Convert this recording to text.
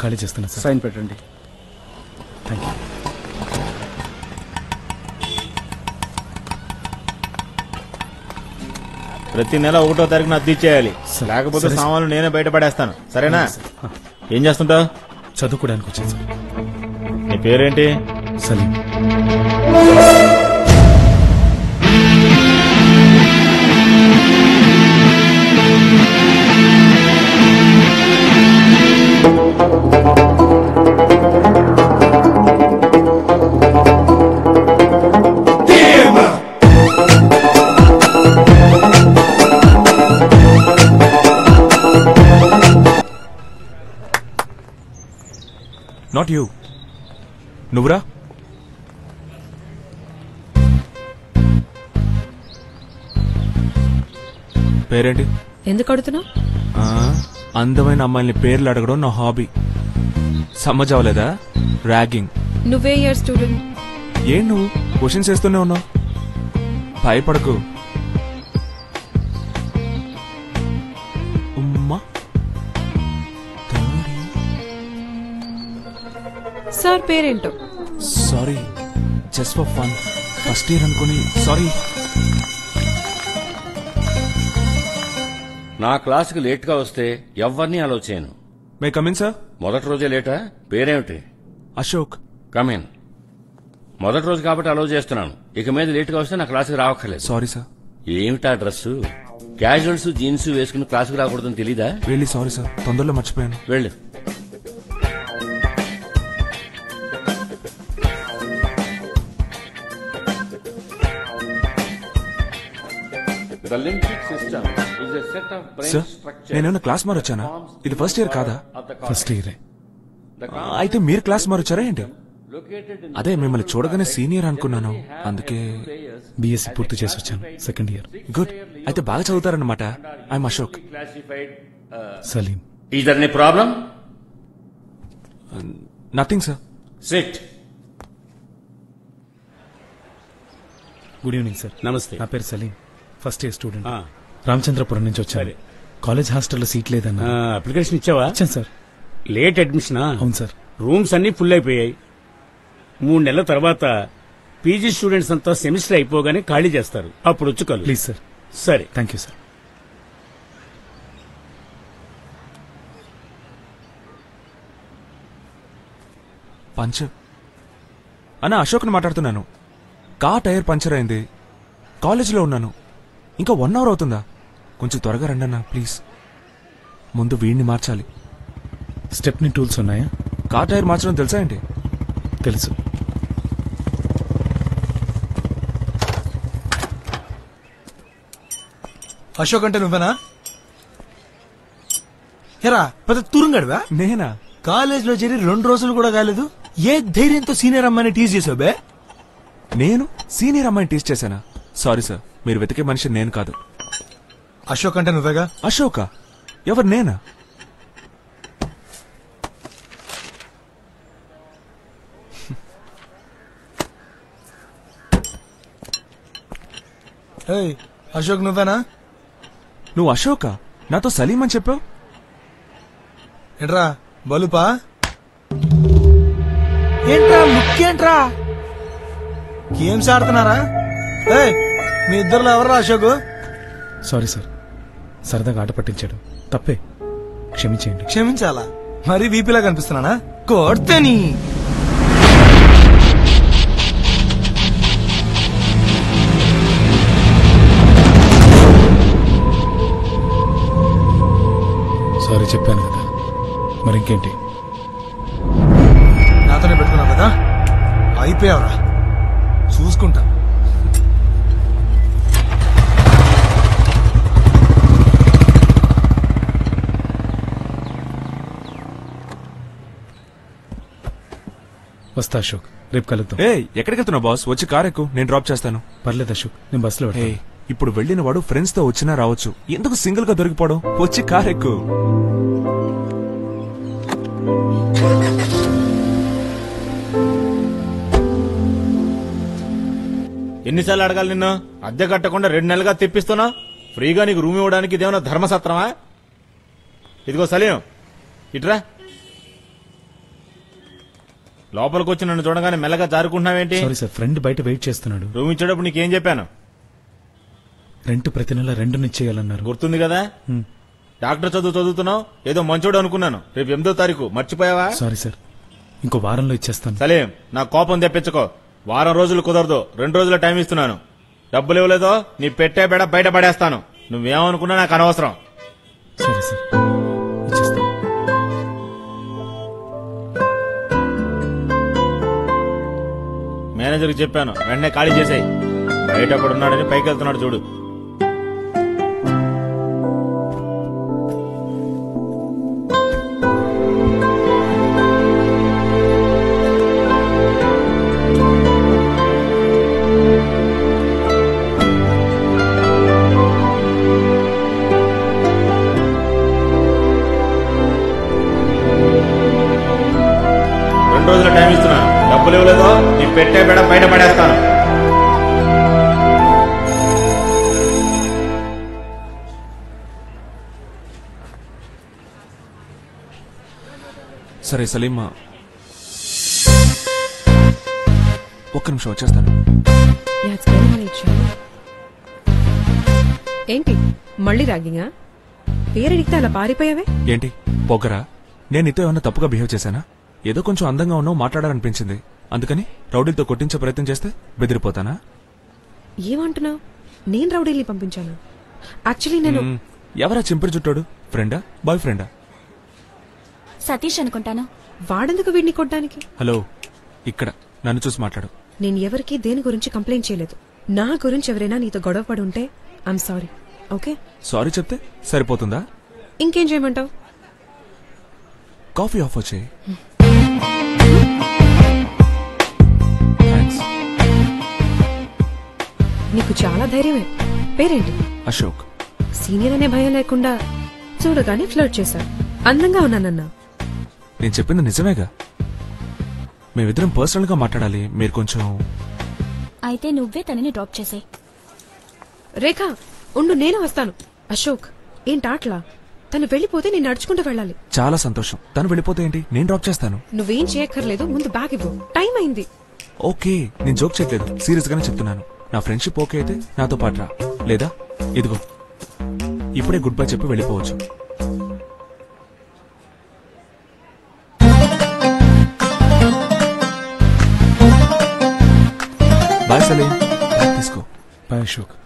ఖాళీ చేస్తున్నా sir sign పెట్టండి థ్యాంక్ యూ ప్రతి నెల ఒకటో తారీఖున అద్దె ఇచ్చేయాలి సరే. లేకపోతే సరే, సామాన్లు నేనే బయట పడేస్తాను సరేనా ఆ, ఏం చేస్తుంటావు చదువుకోవడానికి వచ్చాను సార్ నీ పేరేంటి సలీం నాట్ యూ నువ్వురా పేరేంటి ఎందుకు అడుగుతున్నావు ఆ, అందమైన అమ్మాయిని పేర్లు అడగడం నా హాబీ సమ్మజ్ అవ్వలేదా ర్యాగింగ్ నువ్వే ఇయర్ స్టూడెంట్ ఏం నువ్వు క్వశ్చన్స్ వేస్తూనే ఉన్నావు భయపడకు ఉమ్మా సార్ పేరేంటో sorry just for fun first year అనుకుని సారీ నా క్లాసుకి లేట్గా వస్తే ఎవరిని అలో చేయను మే కమిన్ సార్ మొదటి రోజే లేటా పేరేమిటి అశోక్ కమిన్ మొదటి రోజు కాబట్టి అలో చేస్తున్నాను ఇక మీద లేట్గా వస్తే నా క్లాసుకి రావక్కర్లేదు సారీ సార్ ఏమిటా డ్రెస్సు క్యాజువల్స్ జీన్స్ వేసుకుని క్లాసుకి రాకూడదని తెలీదా రియల్లీ సారీ సార్ తొందరలో మర్చిపోయాను వెళ్ళు The limbic system is a set of brain sir structures నేనేమన్నా క్లాస్ మారొచ్చానా ఇది ఫస్ట్ ఇయర్ కాదా of the ఫస్ట్ ఇయరే The ఆ, అయితే మీరు క్లాస్ మారొచ్చారా ఏంటి located in అదే మిమ్మల్ని చూడగానే సీనియర్ అనుకున్నాను అందుకే బీఎస్సీ పూర్తి చేసి వచ్చాను సెకండ్ ఇయర్ గుడ్ అయితే బాగా చదువుతారన్నమాట I'm Ashok classified. Uh, Salim is there any problem? Nothing sir Sit. Good evening sir నమస్తే నా పేరు సలీం ఫస్ట్ ఇయర్ స్టూడెంట్ ఆ. రామచంద్రపురం నుంచి వచ్చాను సరే. కాలేజ్ హాస్టల్లో సీట్ లేదన్నా ఆ, అప్లికేషన్ ఇచ్చావా వచ్చాను సార్ లేట్ అడ్మిషనా అవును సార్ రూమ్స్ అన్ని ఫుల్ అయిపోయాయి మూడు నెలల తర్వాత పీజీ స్టూడెంట్స్ అంతా సెమిస్టర్ అయిపోగానే ఖాళీ చేస్తారు అప్పుడు వచ్చి కలు ప్లీజ్ సార్ సరే థ్యాంక్ యూ సార్ పంచర్ అన్న అశోక్ని మాట్లాడుతున్నాను కా టైర్ పంచర్ అయింది కాలేజీలో ఉన్నాను ఇంకా వన్ అవర్ అవుతుందా కొంచెం త్వరగా రండి అన్న ప్లీజ్ ముందు వీడిని మార్చాలి స్టెప్ని టూల్స్ ఉన్నాయా కార్ టైర్ మార్చడం తెలుసా ఏంటి తెలుసు అశోక్ అంటే నువ్వేనా హెరా పెద్ద తురుంగడివా నేనా కాలేజ్ లో చేరి రెండు రోజులు కూడా కాలేదు ఏ ధైర్యంతో సీనియర్ అమ్మాయిని టీజ్ చేసావు బే నేను సీనియర్ అమ్మాయిని టీచ్ చేశానా సారీ సార్ మీరు వెతికే మనిషి నేను కాదు అశోక్ అంటే నువ్వేగా అశోక ఎవరు నేనా ఏయ్ అశోక్ నువ్వేనా నువ్వు అశోక నాతో సలీం అని చెప్పావు ఏంట్రా బలుపా ఏంట్రా ముఖ్యేంట్రా గేమ్స్ ఆడుతున్నారా ఏయ్ మీ ఇద్దరులో ఎవర్రా అశోక్ సారీ సార్ సరదాగా ఆట పట్టించాడు తప్పే క్షమించేయండి క్షమించాలా మరీ వీపీలా కనిపిస్తున్నానా కొడితేని సారీ చెప్పాను కదా మరి ఇంకేంటి నాతోనే పెట్టుకున్నావు కదా అయిపోయావురా చూసుకుంటా వస్తా అశోక్ రేపు కలుద్దాం ఏ ఎక్కడికి వెళ్తున్నావు బాస్ వచ్చి కార్ ఎక్కు నేను డ్రాప్ చేస్తాను పర్లేదు అశోక్ నేను బస్సులో ఏ పెడతాను ఇప్పుడు వెళ్ళిన వాడు ఫ్రెండ్స్ తో వచ్చినా రావచ్చు ఎందుకు సింగిల్ గా దొరికిపోవడం వచ్చి కార్ ఎక్కు ఎన్నిసార్లు అడగాలి నిన్ను అద్దె కట్టకుండా రెండు నెలలుగా తెప్పిస్తున్నా ఫ్రీగా నీకు రూమ్ ఇవ్వడానికి ఇదేమన్నా ధర్మసత్రమా ఇదిగో సలీం ఇట్రా లోపలికి వచ్చి నన్ను చూడగానే మెల్లగా జారుకుంటున్నావేంటి సారీ సార్ ఫ్రెండ్ బయట వెయిట్ చేస్తున్నాడు రూమ్ ఇచ్చేటప్పుడు నీకేం చెప్పాను రెంట్ ప్రతి నెల రెండు ఇచ్చేయాలన్నారు గుర్తుంది కదా డాక్టర్ చదువు చదువుతున్నావు ఏదో మంచోడు అనుకున్నాను రేపు ఎనిమిదో తారీఖు మర్చిపోయావా సారీ సార్ ఇంకో వారంలో ఇచ్చేస్తాను సలీం నా కోపం తెప్పించుకో వారం రోజులు కుదరదు రెండు రోజుల టైం ఇస్తున్నాను డబ్బులు ఇవ్వలేదో నీ పెట్టే బెడ బయట పడేస్తాను నువ్వేమనుకున్నా నాకు అనవసరం సరే సార్ ఇచ్చేస్తాను మేనేజర్కి చెప్పాను వెంటనే ఖాళీ చేసేయి బయట ఒకడు ఉన్నాడని పైకి వెళ్తున్నాడు చూడు రెండు రోజుల టైం ఇస్తున్నాను డబ్బులు ఇవ్వలేదో నీ పెట్టే బెడ బయట పడేస్తాను సరే సలీం ఒక్క నిమిషం వచ్చేస్తాను Yeah, it's going on, HR. ఏంటి మళ్ళీ రాగింగా పేరడిగితే అలా పారిపోయావే ఏంటి పొగరా నేను నీతో ఏమన్నా తప్పుగా బిహేవ్ చేశానా ఏదో కొంచెం అందంగా ఉన్నావు మాట్లాడాలనిపించింది అందుకని రౌడీలతో కొట్టించే ప్రయత్నం చేస్తే బెదిరిపోతానా ఏమంటున్నావు నేను రౌడీల్ని పంపించాను యాక్చువల్లీ నేను మ్మ్. ఎవరా చింపిరి చుట్టాడు ఫ్రెండా బాయ్ ఫ్రెండా సతీష్ అనుకుంటాను వాడెందుకు వీడిని కొట్టడానికి హలో ఇక్కడ నన్ను చూసి మాట్లాడు నేను ఎవరికి దేని గురించి కంప్లైంట్ చేయలేదు నా గురించి ఎవరైనా నీతో గొడవ పడి ఉంటే ఐఎమ్ సారీ ఓకే సారీ చెప్తే సరిపోతుందా ఇంకేం చేయమంటావు కాఫీ ఆఫర్ చేయి థ్యాంక్స్ నీకు చాలా ధైర్యమే పేరేంటి అశోక్ సీనియర్ అనే భయం లేకుండా చూడగానే ఫ్లర్ట్ చేశారు అందంగా ఉన్నానన్నా నేను చెప్పింది నిజమేగా మేమిద్దరం పర్సనల్ గా మాట్లాడాలి మీరు కొంచెం అయితే నువ్వే తనని డ్రాప్ చేసేయ్ రేఖ ఉండు నేను వస్తాను అశోక్ ఏంటాట్లా తను వెళ్ళిపోతే నేను నడుచుకుంటూ వెళ్ళాలి చాలా సంతోషం తను వెళ్ళిపోతే ఏంటి నేను డ్రాప్ చేస్తాను నువ్వేం చేయక్కర్లేదు ముందు బ్యాగ్ ఇవ్వు టైం అయింది ఓకే నేను జోక్ చేయట్లేదు సీరియస్ గానే చెప్తున్నాను నా ఫ్రెండ్షిప్ ఓకే అయితే నాతో పాటు రా లేదా ఇదిగో ఇప్పుడే గుడ్ బై చెప్పి వెళ్ళిపోవచ్చు బాయ్ సలీం బ్యాగ్ తీసుకో బాయ్ అశోక్